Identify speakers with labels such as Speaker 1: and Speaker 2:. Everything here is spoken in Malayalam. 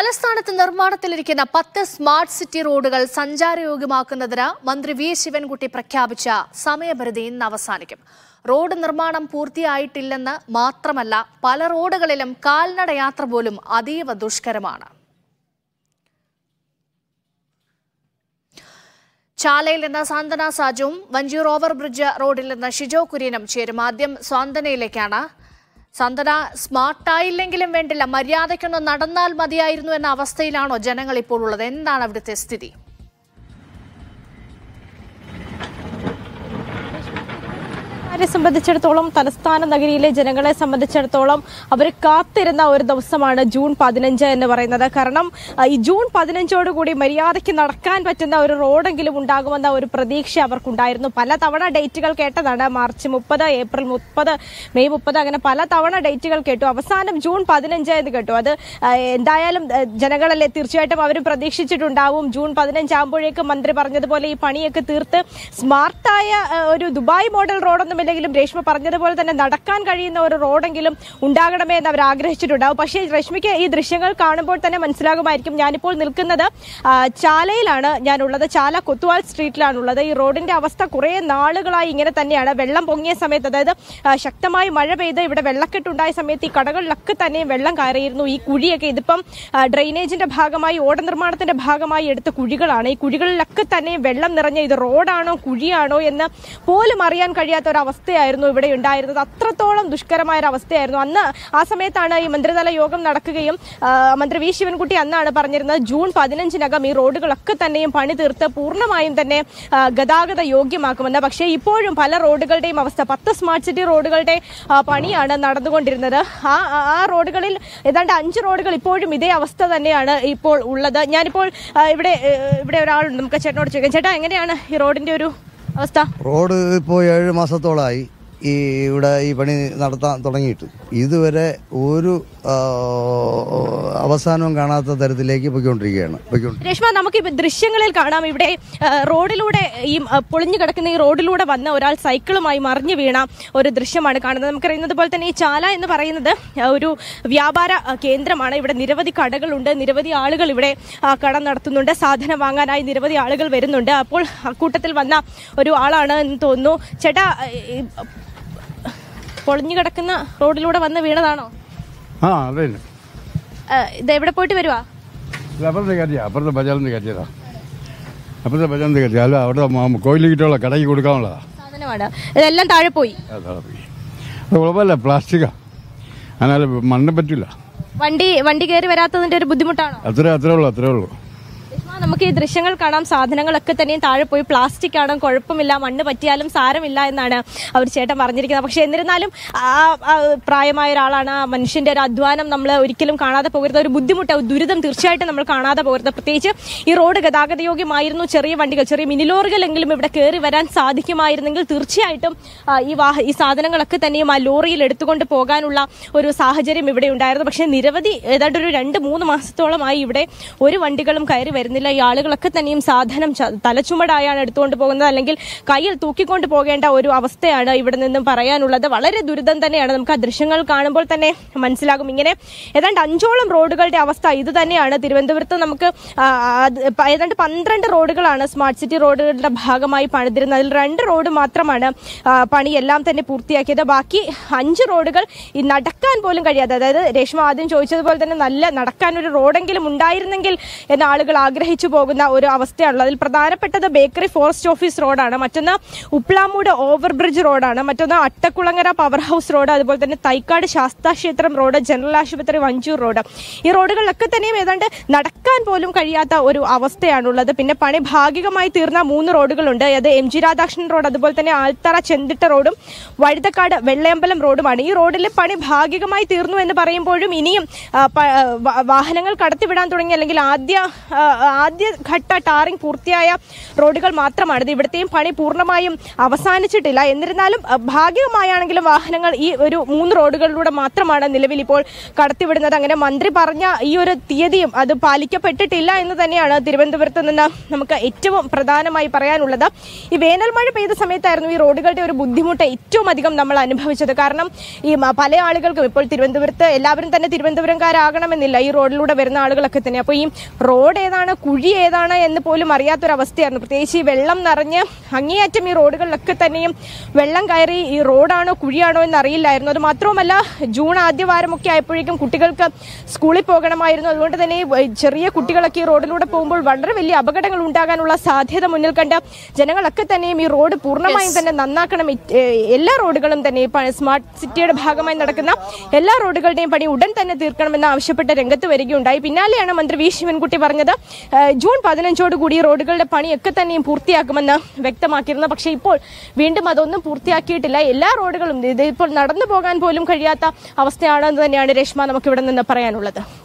Speaker 1: തലസ്ഥാനത്ത് നിർമ്മാണത്തിലിരിക്കുന്ന പത്ത് സ്മാർട്ട് സിറ്റി റോഡുകൾ സഞ്ചാരയോഗ്യമാക്കുന്നതിന് മന്ത്രി വി ശിവൻകുട്ടി പ്രഖ്യാപിച്ച സമയപരിധി ഇന്ന് അവസാനിക്കും റോഡ് നിർമ്മാണം പൂർത്തിയായിട്ടില്ലെന്ന് മാത്രമല്ല പല റോഡുകളിലും കാൽനട യാത്ര പോലും അതീവ ദുഷ്കരമാണ് ചാലയിൽ നിന്ന് സാന്ത്വന സാജുവും വഞ്ചൂർ ഓവർ ബ്രിഡ്ജ് റോഡിൽ നിന്ന് ഷിജോ കുര്യനും ചേരും ആദ്യം സ്വാന്തനയിലേക്കാണ് സാന്ത്വന സ്മാർട്ടായില്ലെങ്കിലും വേണ്ടില്ല മര്യാദയ്ക്കൊന്ന് നടന്നാൽ മതിയായിരുന്നു എന്ന അവസ്ഥയിലാണോ ജനങ്ങൾ ഇപ്പോൾ ഉള്ളത് എന്താണ് അവിടുത്തെ സ്ഥിതി
Speaker 2: അവരെ സംബന്ധിച്ചിടത്തോളം തലസ്ഥാന നഗരിയിലെ ജനങ്ങളെ സംബന്ധിച്ചിടത്തോളം അവർ കാത്തിരുന്ന ഒരു ദിവസമാണ് ജൂൺ പതിനഞ്ച് എന്ന് പറയുന്നത് കാരണം ആ, ഈ ജൂൺ പതിനഞ്ചോടുകൂടി മര്യാദയ്ക്ക് നടക്കാൻ പറ്റുന്ന ഒരു റോഡെങ്കിലും ഉണ്ടാകുമെന്ന ഒരു പ്രതീക്ഷ അവർക്കുണ്ടായിരുന്നു പല തവണ ഡേറ്റുകൾ കേട്ടതാണ് മാർച്ച് മുപ്പത് ഏപ്രിൽ മുപ്പത് മെയ് മുപ്പത് അങ്ങനെ പല തവണ ഡേറ്റുകൾ കേട്ടു അവസാനം ജൂൺ പതിനഞ്ച് എന്ന് കേട്ടു അത് ആ, എന്തായാലും ആ, ജനങ്ങളല്ലേ തീർച്ചയായിട്ടും അവരും പ്രതീക്ഷിച്ചിട്ടുണ്ടാവും ജൂൺ പതിനഞ്ചാകുമ്പോഴേക്കും മന്ത്രി പറഞ്ഞതുപോലെ ഈ പണിയൊക്കെ തീർത്ത് സ്മാർട്ടായ ആ, ഒരു ദുബായ് മോഡൽ റോഡൊന്നുമില്ലെങ്കിലും രേഷ്മ പറഞ്ഞതുപോലെ തന്നെ നടക്കാൻ കഴിയുന്ന ഒരു റോഡെങ്കിലും ഉണ്ടാകണമേ എന്ന് അവർ ആഗ്രഹിച്ചിട്ടുണ്ടാവും പക്ഷേ രശ്മിക്ക് ഈ ദൃശ്യങ്ങൾ കാണുമ്പോൾ തന്നെ മനസ്സിലാകുമായിരിക്കും ഞാനിപ്പോൾ നിൽക്കുന്നത് ആ, ചാലയിലാണ് ഞാനുള്ളത് ചാല കൊത്തുവാൾ സ്ട്രീറ്റിലാണുള്ളത് ഈ റോഡിന്റെ അവസ്ഥ കുറേ നാളുകളായി ഇങ്ങനെ തന്നെയാണ് വെള്ളം പൊങ്ങിയ സമയത്ത് അതായത് ആ, ശക്തമായി മഴ പെയ്ത് ഇവിടെ വെള്ളക്കെട്ടുണ്ടായ സമയത്ത് ഈ കടകളിലൊക്കെ തന്നെ വെള്ളം കയറിയിരുന്നു ഈ കുഴിയൊക്കെ ഇതിപ്പം ആ, ഡ്രെയിനേജിന്റെ ഭാഗമായി ഓട നിർമ്മാണത്തിന്റെ ഭാഗമായി എടുത്ത കുഴികളാണ് ഈ കുഴികളിലൊക്കെ തന്നെ വെള്ളം നിറഞ്ഞ ഇത് റോഡാണോ കുഴിയാണോ എന്ന് പോലും അറിയാൻ കഴിയാത്ത ഒരു അവസ്ഥയായിരുന്നു ഇവിടെ ഉണ്ടായിരുന്നത് അത്രത്തോളം ദുഷ്കരമായ ഒരു അവസ്ഥയായിരുന്നു അന്ന് ആ സമയത്താണ് ഈ മന്ത്രിതല യോഗം നടക്കുകയും ആ, മന്ത്രി വി ശിവൻകുട്ടി അന്നാണ് പറഞ്ഞിരുന്നത് ജൂൺ പതിനഞ്ചിനകം ഈ റോഡുകളൊക്കെ തന്നെയും പണി തീർത്ത് പൂർണ്ണമായും തന്നെ ആ, ഗതാഗത യോഗ്യമാക്കുമെന്ന് പക്ഷേ ഇപ്പോഴും പല റോഡുകളുടെയും അവസ്ഥ പത്ത് സ്മാർട്ട് സിറ്റി റോഡുകളുടെ ആ, പണിയാണ് നടന്നുകൊണ്ടിരുന്നത് ആ ആ- ആ റോഡുകളിൽ ഏതാണ്ട് അഞ്ച് റോഡുകൾ ഇപ്പോഴും ഇതേ അവസ്ഥ തന്നെയാണ് ഇപ്പോൾ ഉള്ളത് ഞാനിപ്പോൾ ആ, ഇവിടെ ഏ, ഇവിടെ ഒരാളുണ്ട് നമുക്ക് ചേട്ടനോട് ചോദിക്കാം ചേട്ടാ എങ്ങനെയാണ് ഈ റോഡിന്റെ ഒരു അവസ്ഥ
Speaker 3: റോഡ് ഇപ്പോൾ ഏഴ് മാസത്തോളമായി ഈ ഇവിടെ ഈ പണി നടത്താൻ തുടങ്ങിയിട്ട് ഇതുവരെ ഒരു ആ, അവസാനവും കാണാത്ത തരത്തിലേക്ക് പൊയ്ക്കൊണ്ടിരിക്കുകയാണ് പൊയ്ക്കൊണ്ട്
Speaker 2: രേഷ്മ നമുക്ക് ഈ ദൃശ്യങ്ങളിൽ കാണാം ഇവിടെ ആ, റോഡിലൂടെ ഈ ആ, പൊളിഞ്ഞു കിടക്കുന്ന ഈ റോഡിലൂടെ വന്ന ഒരാൾ സൈക്കിളുമായി മറിഞ്ഞു വീണ ഒരു ദൃശ്യമാണ് കാണുന്നത് നമുക്കറിയുന്നത് പോലെ തന്നെ ഈ ചാല എന്ന് പറയുന്നത് ആ, ഒരു വ്യാപാര ആ, കേന്ദ്രമാണ് ഇവിടെ നിരവധി കടകളുണ്ട് നിരവധി ആളുകൾ ഇവിടെ ആ, കട നടത്തുന്നുണ്ട് സാധനം വാങ്ങാനായി നിരവധി ആളുകൾ വരുന്നുണ്ട് അപ്പോൾ അക്കൂട്ടത്തിൽ വന്ന ഒരു ആളാണ് എന്ന് തോന്നുന്നു ചേട്ടാ ഈ പൊളിഞ്ഞു കിടക്കുന്ന റോഡിലൂടെ വന്ന് വീണതാണോ
Speaker 4: ആ അതെ
Speaker 2: ആ, ഇത് എവിടെ പോയിട്ട് വരുവാ
Speaker 4: ഇത് അപ്പുറത്തെ കയറ്റിയാ അപ്പുറത്തെ ബജാറിൽ നിന്ന് കയറ്റിയതാ അപ്പുറത്തെ ബജാറിൽ നിന്ന് കയറ്റിയാ അല്ല അവിടെ മ- കോയിലിൽ കിട്ടുള്ള കടയ്ക്ക് കൊടുക്കാനുള്ളതാ
Speaker 2: സാധനമാണ് ഇതെല്ലാം താഴെ പോയി
Speaker 4: അതാ പോയി. അത് കുഴപ്പമില്ല പ്ലാസ്റ്റിക്കാ എന്നാൽ മണ്ണ് പറ്റില്ല
Speaker 2: വണ്ടി വണ്ടി കയറി വരാത്തതിന്റെ ഒരു ബുദ്ധിമുട്ടാണോ
Speaker 4: അത്രേ അത്രേ ഉള്ളൂ അത്രേ ഉള്ളൂ
Speaker 2: രശ്മ, നമുക്ക് ഈ ദൃശ്യങ്ങൾ കാണാം സാധനങ്ങളൊക്കെ തന്നെയും താഴെ പോയി പ്ലാസ്റ്റിക് ആണ് കുഴപ്പമില്ല മണ്ണ് പറ്റിയാലും സാരമില്ല എന്നാണ് അവർ ചേട്ടൻ പറഞ്ഞിരിക്കുന്നത് പക്ഷെ എന്നിരുന്നാലും ആ ആ പ്രായമായ ഒരാളാണ് ആ മനുഷ്യന്റെ ഒരു അധ്വാനം നമ്മൾ ഒരിക്കലും കാണാതെ പോകരുത് ഒരു ബുദ്ധിമുട്ട് ഒരു ദുരിതം തീർച്ചയായിട്ടും നമ്മൾ കാണാതെ പോകരുത് പ്രത്യേകിച്ച് ഈ റോഡ് ഗതാഗതയോഗ്യമായിരുന്നു ചെറിയ വണ്ടികൾ ചെറിയ മിനിലോറുകളെങ്കിലും ഇവിടെ കയറി വരാൻ സാധിക്കുമായിരുന്നെങ്കിൽ തീർച്ചയായിട്ടും ആ, ഈ വാഹ ഈ സാധനങ്ങളൊക്കെ തന്നെയും ആ ലോറിയിൽ എടുത്തുകൊണ്ട് പോകാനുള്ള ഒരു സാഹചര്യം ഇവിടെ ഉണ്ടായിരുന്നു പക്ഷേ നിരവധി ഏതാണ്ട് ഒരു രണ്ട് മൂന്ന് മാസത്തോളമായി ഇവിടെ ഒരു വണ്ടികളും കയറി വരുന്നില്ല ഈ ആളുകളൊക്കെ തന്നെയും സാധനം ച- തലച്ചുമടായാണ് എടുത്തുകൊണ്ട് പോകുന്നത് അല്ലെങ്കിൽ കയ്യിൽ തൂക്കിക്കൊണ്ട് പോകേണ്ട ഒരു അവസ്ഥയാണ് ഇവിടെ നിന്നും പറയാനുള്ളത് വളരെ ദുരിതം തന്നെയാണ് നമുക്ക് ആ ദൃശ്യങ്ങൾ കാണുമ്പോൾ തന്നെ മനസ്സിലാകും ഇങ്ങനെ ഏതാണ്ട് അഞ്ചോളം റോഡുകളുടെ അവസ്ഥ ഇത് തന്നെയാണ് തിരുവനന്തപുരത്ത് നമുക്ക് ആ, അത് പ- ഏതാണ്ട് പന്ത്രണ്ട് റോഡുകളാണ് സ്മാർട്ട് സിറ്റി റോഡുകളുടെ ഭാഗമായി പണിതിരുന്നത് അതിൽ രണ്ട് റോഡ് മാത്രമാണ് ആ, പണിയെല്ലാം തന്നെ പൂർത്തിയാക്കിയത് ബാക്കി അഞ്ച് റോഡുകൾ ഈ നടക്കാൻ പോലും കഴിയാതെ അതായത് രേഷ്മ ആദ്യം ചോദിച്ചതുപോലെ തന്നെ നല്ല നടക്കാൻ ഒരു റോഡെങ്കിലും ഉണ്ടായിരുന്നെങ്കിൽ എന്ന ആളുകൾ ആഗ്രഹിച്ചു പോകുന്ന ഒരു അവസ്ഥയാണുള്ളത് അതിൽ പ്രധാനപ്പെട്ടത് ബേക്കറി ഫോറസ്റ്റ് ഓഫീസ് റോഡാണ് മറ്റൊന്ന് ഉപ്ലാമൂട് ഓവർ ബ്രിഡ്ജ് റോഡാണ് മറ്റൊന്ന് അട്ടക്കുളങ്ങര പവർ ഹൗസ് റോഡ് അതുപോലെ തന്നെ തൈക്കാട് ശാസ്താക്ഷേത്രം റോഡ് ജനറൽ ആശുപത്രി വഞ്ചൂർ റോഡ് ഈ റോഡുകളിലൊക്കെ തന്നെയും ഏതാണ്ട് നടക്കാൻ പോലും കഴിയാത്ത ഒരു അവസ്ഥയാണുള്ളത് പിന്നെ പണി ഭാഗികമായി തീർന്ന മൂന്ന് റോഡുകളുണ്ട് അത് എം ജി രാധാകൃഷ്ണൻ റോഡ് അതുപോലെ തന്നെ ആൽത്തറ ചെന്തിട്ട റോഡും വഴുതക്കാട് വെള്ളയമ്പലം റോഡുമാണ് ഈ റോഡിൽ പണി ഭാഗികമായി തീർന്നു എന്ന് പറയുമ്പോഴും ഇനിയും ആ, പ- ആ, വാ- വാഹനങ്ങൾ കടത്തിവിടാൻ തുടങ്ങി അല്ലെങ്കിൽ ആദ്യ ആ, ആദ്യഘട്ട ടാറിംഗ് പൂർത്തിയായ റോഡുകൾ മാത്രമാണ് ഇത് ഇവിടുത്തെയും പണി പൂർണ്ണമായും അവസാനിച്ചിട്ടില്ല എന്നിരുന്നാലും അഹ്, ഭാഗികമായാണെങ്കിലും വാഹനങ്ങൾ ഈ ഒരു മൂന്ന് റോഡുകളിലൂടെ മാത്രമാണ് നിലവിൽ ഇപ്പോൾ കടത്തിവിടുന്നത് അങ്ങനെ മന്ത്രി പറഞ്ഞ ഈ ഒരു തീയതിയും അത് പാലിക്കപ്പെട്ടിട്ടില്ല എന്ന് തന്നെയാണ് തിരുവനന്തപുരത്ത് നിന്ന് നമുക്ക് ഏറ്റവും പ്രധാനമായി പറയാനുള്ളത് ഈ വേനൽ മഴ പെയ്ത സമയത്തായിരുന്നു ഈ റോഡുകളുടെ ഒരു ബുദ്ധിമുട്ട് ഏറ്റവും അധികം നമ്മൾ അനുഭവിച്ചത് കാരണം ഈ മ- പല ആളുകൾക്കും ഇപ്പോൾ തിരുവനന്തപുരത്ത് എല്ലാവരും തന്നെ തിരുവനന്തപുരംകാരാകണമെന്നില്ല ഈ റോഡിലൂടെ വരുന്ന ആളുകളൊക്കെ തന്നെ അപ്പോൾ ഈ റോഡ് ഏതാണ് കുഴി ഏതാണ് എന്ന് പോലും അറിയാത്തൊരവസ്ഥയായിരുന്നു പ്രത്യേകിച്ച് ഈ വെള്ളം നിറഞ്ഞ് അങ്ങേയറ്റം ഈ റോഡുകളിലൊക്കെ തന്നെയും വെള്ളം കയറി ഈ റോഡാണോ കുഴിയാണോ എന്ന് അറിയില്ലായിരുന്നു അത് മാത്രവുമല്ല ജൂൺ ആദ്യ വാരമൊക്കെ ആയപ്പോഴേക്കും കുട്ടികൾക്ക് സ്കൂളിൽ പോകണമായിരുന്നു അതുകൊണ്ട് തന്നെ ഈ വ- ചെറിയ കുട്ടികളൊക്കെ ഈ റോഡിലൂടെ പോകുമ്പോൾ വളരെ വലിയ അപകടങ്ങൾ ഉണ്ടാകാനുള്ള സാധ്യത മുന്നിൽ കണ്ട് ജനങ്ങളൊക്കെ തന്നെയും ഈ റോഡ് പൂർണ്ണമായും തന്നെ നന്നാക്കണം ഇ- ഏ, എല്ലാ റോഡുകളും തന്നെ ഈ പ- സ്മാർട്ട് സിറ്റിയുടെ ഭാഗമായി നടക്കുന്ന എല്ലാ റോഡുകളുടെയും പണി ഉടൻ തന്നെ തീർക്കണമെന്ന് ആവശ്യപ്പെട്ട് രംഗത്ത് വരികയുണ്ടായി പിന്നാലെയാണ് മന്ത്രി വി ശിവൻകുട്ടി പറഞ്ഞത് ഏ, ജൂൺ പതിനഞ്ചോട് കൂടി ഈ റോഡുകളുടെ പണിയൊക്കെ തന്നെയും പൂർത്തിയാക്കുമെന്ന് വ്യക്തമാക്കിയിരുന്നു പക്ഷേ ഇപ്പോൾ വീണ്ടും അതൊന്നും പൂർത്തിയാക്കിയിട്ടില്ല എല്ലാ റോഡുകളും ഇത് ഇപ്പോൾ നടന്നു പോകാൻ പോലും കഴിയാത്ത അവസ്ഥയാണെന്ന് തന്നെയാണ് രേഷ്മ നമുക്ക് ഇവിടെ നിന്ന് പറയാനുള്ളത്